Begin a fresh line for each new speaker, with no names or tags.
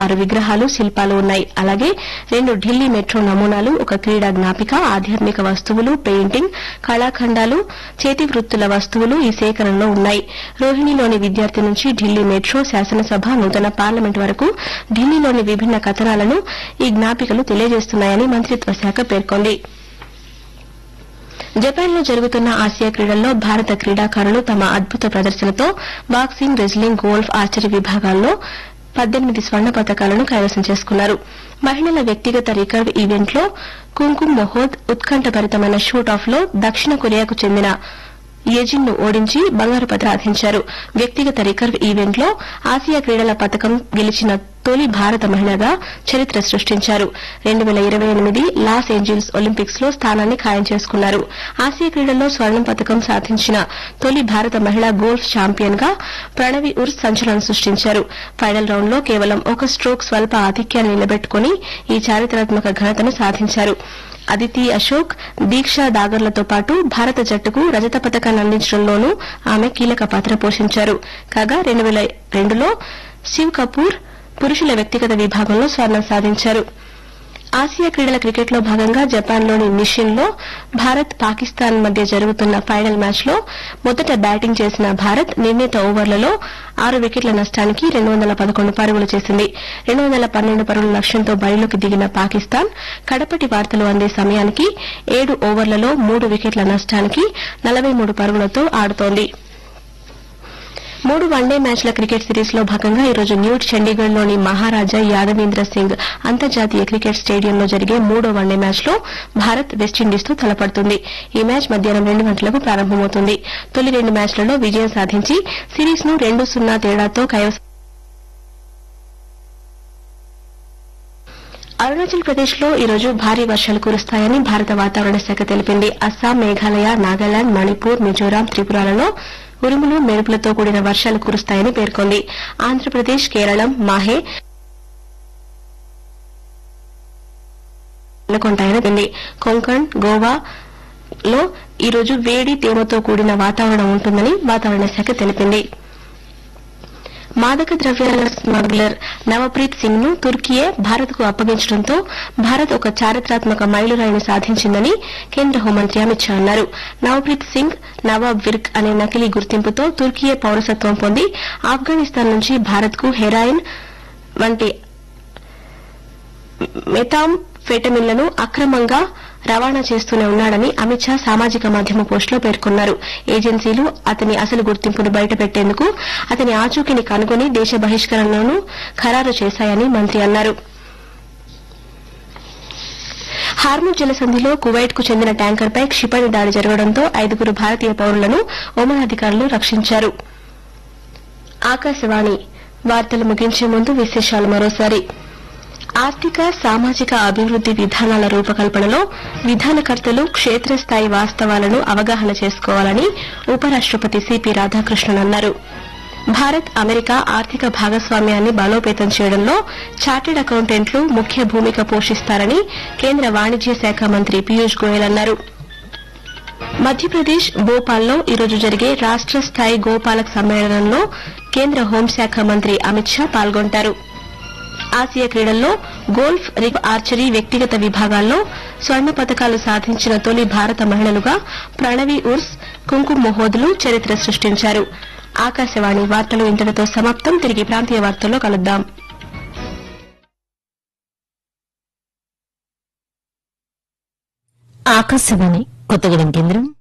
ఆరు విగ్రహాలు శిల్పాలు ఉన్నాయి అలాగే రెండు ఢిల్లీ మెట్రో నమూనాలు ఒక క్రీడా జ్ఞాపిక ఆధ్యాత్మిక వస్తువులు పెయింటింగ్ కళాఖండాలు చేతి వృత్తుల వస్తువులు ఈ సేకరణలో ఉన్నాయి రోహిణిలోని విద్యార్థి నుంచి ఢిల్లీ మెట్రో శాసనసభ నూతన పార్లమెంట్ వరకు ఢిల్లీలోని విభిన్న కథనాలను ఈ జ్ఞాపికలు తెలియజేస్తున్నాయని మంత్రిత్వ శాఖ పేర్కొంది జపాన్ లో జరుగుతున్న ఆసియా క్రీడల్లో భారత క్రీడాకారులు తమ అద్భుత ప్రదర్శనతో బాక్సింగ్ రెజ్లింగ్ గోల్ఫ్ ఆర్చరీ విభాగాల్లో పద్దెనిమిది స్వర్ణ పతకాలను కైవసం చేసుకున్నారు మహిళల వ్యక్తిగత రికర్వ్ ఈవెంట్లో కుంకుమ్ మొహోద్ ఉత్కంఠభరితమైన షూట్ ఆఫ్ లో దక్షిణ కొరియాకు చెందిన యజిన్ ను ఓడించి బంగారు పతకం సాధించారు వ్యక్తిగత రికర్వ్ ఈవెంట్ లో ఆసియా క్రీడల పతకం గెలిచిన తొలి భారత మహిళగా చరిత్ర సృష్టించారు రెండు వేల ఇరవై ఎనిమిది లాస్ ఏంజల్స్ ఒలింపిక్స్ లో స్థానాన్ని ఖాయం చేసుకున్నారు ఆసియా క్రీడల్లో స్వర్ణం పతకం సాధించిన తొలి భారత మహిళా గోల్ఫ్ ఛాంపియన్ గా ప్రణవి ఉర్స్ సంచలనం సృష్టించారు ఫైనల్ రౌండ్ లో కేవలం ఒక స్ట్రోక్ స్వల్ప ఆధిక్యాన్ని నిలబెట్టుకుని ఈ చారిత్రాత్మక ఘనతను సాధించారు అదితి అశోక్ దీక్షా దాగర్లతో పాటు భారత జట్టుకు రజత పతకాన్ని అందించడంలోనూ ఆమె కీలక పాత్ర పోషించారు కాగా రెండు వేల రెండులో శివ్ కపూర్ పురుషుల వ్యక్తిగత విభాగంలో స్వర్ణం సాధించారు ఆసియా క్రీడల క్రికెట్లో భాగంగా జపాన్లోని నిషిన్ లో భారత్ పాకిస్తాన్ మధ్య జరుగుతున్న ఫైనల్ మ్యాచ్ లో మొదట బ్యాటింగ్ చేసిన భారత్ నిర్ణీత ఓవర్లలో ఆరు వికెట్ల నష్టానికి రెండు వందల పదకొండు పరుగులు చేసింది రెండు వందల పన్నెండు పరుగుల లక్ష్యంతో బరిలోకి దిగిన పాకిస్తాన్ కడపటి వార్తలు అందే సమయానికి ఏడు ఓవర్లలో మూడు వికెట్ల నష్టానికి నలభై మూడు పరుగులతో ఆడుతోంది మూడు వన్డే మ్యాచ్ల క్రికెట్ సిరీస్ లో భాగంగా ఈరోజు న్యూ చండీగఢ్ లోని మహారాజా యాదవీంద్ర సింగ్ అంతర్జాతీయ క్రికెట్ స్టేడియంలో జరిగే మూడో వన్డే మ్యాచ్ లో భారత్ వెస్టిండీస్ తో తలపడుతుంది ఈ మ్యాచ్ మధ్యాహ్నం రెండు గంటలకు ప్రారంభమవుతుంది తొలి రెండు మ్యాచ్లలో విజయం సాధించి సిరీస్ ను రెండు సున్నా తేడాతో కైవసం అరుణాచల్ ప్రదేశ్ లో ఈరోజు భారీ వర్షాలు కురుస్తాయని భారత వాతావరణ శాఖ తెలిపింది అస్సాం మేఘాలయ నాగాలాండ్ మణిపూర్ మిజోరాం త్రిపురలలో ఉరుములు మెరుపులతో కూడిన వర్షాలు కురుస్తాయని పేర్కొంది ఆంధ్రప్రదేశ్ కేరళం మాహే నెలకొంటాయని తెలిపింది కొంకణ్ గోవా లో ఈరోజు వేడి తేమతో కూడిన వాతావరణం ఉంటుందని వాతావరణ శాఖ తెలిపింది మాదక ద్రవ్యాల స్మగ్లర్ నవప్రీత్ సింగ్ ను తుర్కీయే భారత్ కు అప్పగించడంతో భారత్ ఒక చారిత్రాత్మక మైలురాయిని సాధించిందని కేంద్ర హోంమంత్రి అమిత్ షా అన్నారు నవప్రీత్ సింగ్ నవాబ్ విర్క్ అనే నకిలీ గుర్తింపుతో తుర్కీయే పౌరసత్వం పొంది ఆఫ్ఘనిస్తాన్ నుంచి భారత్ కు హెరాయిన్ వంటి మెథామ్ ఫెటమిన్లను అక్రమంగా రవాణా చేస్తూనే ఉన్నాడని అమిత్ షా సామాజిక మాధ్యమ పోస్టులో పేర్కొన్నారు ఏజెన్సీలు అతని అసలు గుర్తింపును బయటపెట్టేందుకు అతని ఆచూకీని కనుగొని దేశ బహిష్కరణను ఖరారు చేశాయని మంత్రి అన్నారు హార్ముజ్ జలసంధిలో కువైట్ కు చెందిన ట్యాంకర్పై క్షిపణి దాడి జరగడంతో ఐదుగురు భారతీయ పౌరులను ఒమన్ అధికారులు రక్షించారు ఆకాశవాణి వార్తలు ముగించే ముందు విశేషాలు మరోసారి ఆర్థిక సామాజిక అభివృద్ది విధానాల రూపకల్పనలో విధానకర్తలు క్షేత్రస్థాయి వాస్తవాలను అవగాహన చేసుకోవాలని ఉపరాష్టపతి సిపి రాధాకృష్ణన్ అన్నారు భారత్ అమెరికా ఆర్థిక భాగస్వామ్యాన్ని బలోపేతం చేయడంలో చార్టెడ్ అకౌంటెంట్లు ముఖ్య భూమిక పోషిస్తారని కేంద్ర వాణిజ్య శాఖ మంత్రి పీయూష్ గోయల్ అన్నారు మధ్యప్రదేశ్ భోపాల్లో ఈరోజు జరిగే రాష్ట స్థాయి గోపాలక్ సమ్మేళనంలో కేంద్ర హోంశాఖ మంత్రి అమిత్ షా పాల్గొంటారు ఆసియా క్రీడల్లో గోల్ఫ్ రిక్ ఆర్చరీ వ్యక్తిగత విభాగాల్లో స్వర్ణ పతకాలు సాధించిన తొలి భారత మహిళలుగా ప్రణవి ఉర్స్ కుంకుమ్ మొహోద్లు చరిత్ర సృష్టించారు ఆకాశవాణి వార్తలు ఇంతటితో సమాప్తం తిరిగి ప్రాంతీయ వార్తల్లో కలుద్దాం
ఆకాశవాణి కొత్తగూడెం కేంద్రం